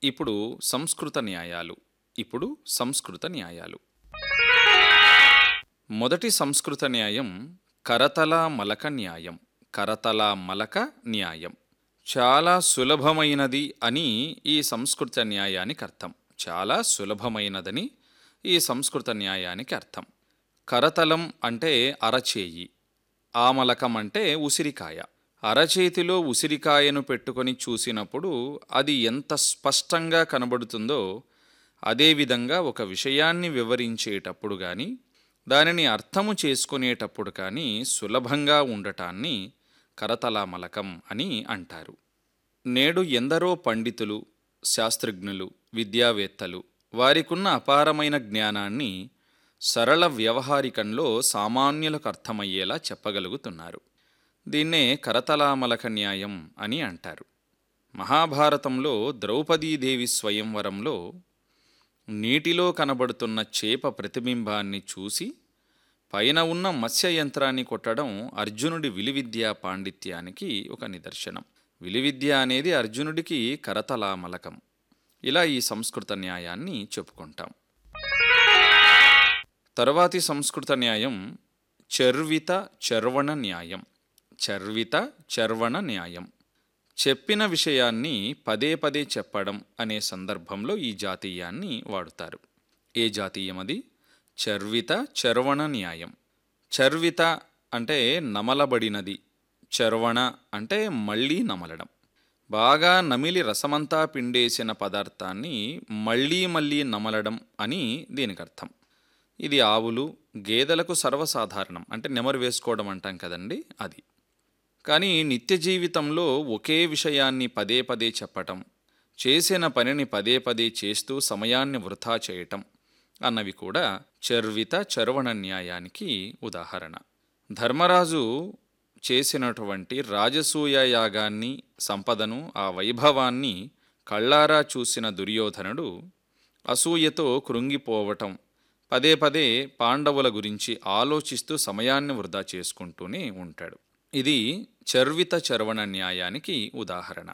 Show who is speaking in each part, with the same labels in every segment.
Speaker 1: ఇప్పుడు సంస్కృత న్యాయాలు ఇప్పుడు సంస్కృత న్యాయాలు మొదటి సంస్కృత న్యాయం కరతల మలక న్యాయం కరతల మలక న్యాయం చాలా సులభమైనది అని ఈ సంస్కృత న్యాయానికి అర్థం చాలా సులభమైనదని ఈ సంస్కృత న్యాయానికి అర్థం కరతలం అంటే అరచేయి ఆమలకం అంటే ఉసిరికాయ అరచేతిలో ఉసిరికాయను పెట్టుకొని చూసినప్పుడు అది ఎంత స్పష్టంగా కనబడుతుందో అదేవిధంగా ఒక విషయాన్ని వివరించేటప్పుడు కానీ దానిని అర్థము చేసుకునేటప్పుడు కానీ సులభంగా ఉండటాన్ని కరతలామలకం అని అంటారు నేడు ఎందరో పండితులు శాస్త్రజ్ఞులు విద్యావేత్తలు వారికున్న అపారమైన జ్ఞానాన్ని సరళ వ్యవహారికంలో సామాన్యులకు అర్థమయ్యేలా చెప్పగలుగుతున్నారు దీన్నే కరతలామలక న్యాయం అని అంటారు మహాభారతంలో ద్రౌపదీదేవి స్వయంవరంలో నీటిలో కనబడుతున్న చేప ప్రతిబింబాన్ని చూసి పైన ఉన్న మత్స్య యంత్రాన్ని కొట్టడం అర్జునుడి విలువిద్యా పాండిత్యానికి ఒక నిదర్శనం విలువిద్య అనేది అర్జునుడికి కరతలామలకం ఇలా ఈ సంస్కృత న్యాయాన్ని చెప్పుకుంటాం తరువాతి సంస్కృత న్యాయం చర్విత చర్వణ న్యాయం చర్విత చర్వణ న్యాయం చెప్పిన విషయాన్ని పదే పదే చెప్పడం అనే సందర్భంలో ఈ జాతీయాన్ని వాడుతారు ఏ జాతీయం అది చర్విత చర్వణ న్యాయం చర్విత అంటే నమలబడినది చర్వణ అంటే మళ్ళీ నమలడం బాగా నమిలి రసమంతా పిండేసిన పదార్థాన్ని మళ్ళీ మళ్ళీ నమలడం అని దీనికి అర్థం ఇది ఆవులు గేదెలకు సర్వసాధారణం అంటే నెమరు వేసుకోవడం అంటాం కదండి అది కానీ నిత్య జీవితంలో ఒకే విషయాన్ని పదే పదే చెప్పటం చేసిన పనిని పదే పదే చేస్తూ సమయాన్ని వృధా చేయటం అన్నవి కూడా చర్విత చర్వణ న్యాయానికి ఉదాహరణ ధర్మరాజు చేసినటువంటి రాజసూయ యాగాన్ని సంపదను ఆ వైభవాన్ని కళ్ళారా చూసిన దుర్యోధనుడు అసూయతో కృంగిపోవటం పదే పదే పాండవుల గురించి ఆలోచిస్తూ సమయాన్ని వృధా చేసుకుంటూనే ఉంటాడు ఇది చర్విత చర్వణ న్యాయానికి ఉదాహరణ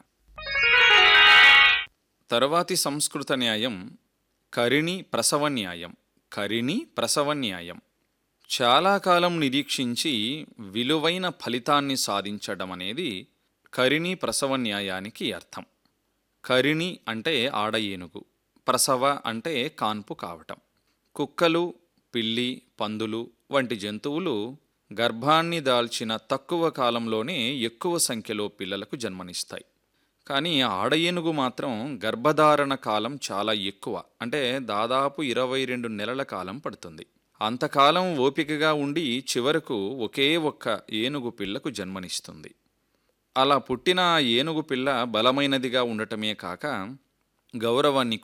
Speaker 1: తరువాతి సంస్కృత న్యాయం కరిణి ప్రసవ న్యాయం కరిణి ప్రసవ న్యాయం చాలా కాలం నిరీక్షించి విలువైన ఫలితాన్ని సాధించడం అనేది కరిణి ప్రసవ న్యాయానికి అర్థం కరిణి అంటే ఆడ ఏనుగు ప్రసవ అంటే కాన్పు కావటం కుక్కలు పిల్లి పందులు వంటి జంతువులు గర్భాన్ని దాల్చిన తక్కువ కాలంలోనే ఎక్కువ సంఖ్యలో పిల్లలకు జన్మనిస్తాయి కానీ ఆడ ఏనుగు మాత్రం గర్భధారణ కాలం చాలా ఎక్కువ అంటే దాదాపు ఇరవై రెండు నెలల కాలం పడుతుంది అంతకాలం ఓపికగా ఉండి చివరకు ఒకే ఒక్క ఏనుగు పిల్లకు జన్మనిస్తుంది అలా పుట్టిన ఆ ఏనుగు పిల్ల బలమైనదిగా ఉండటమే కాక గౌరవాన్ని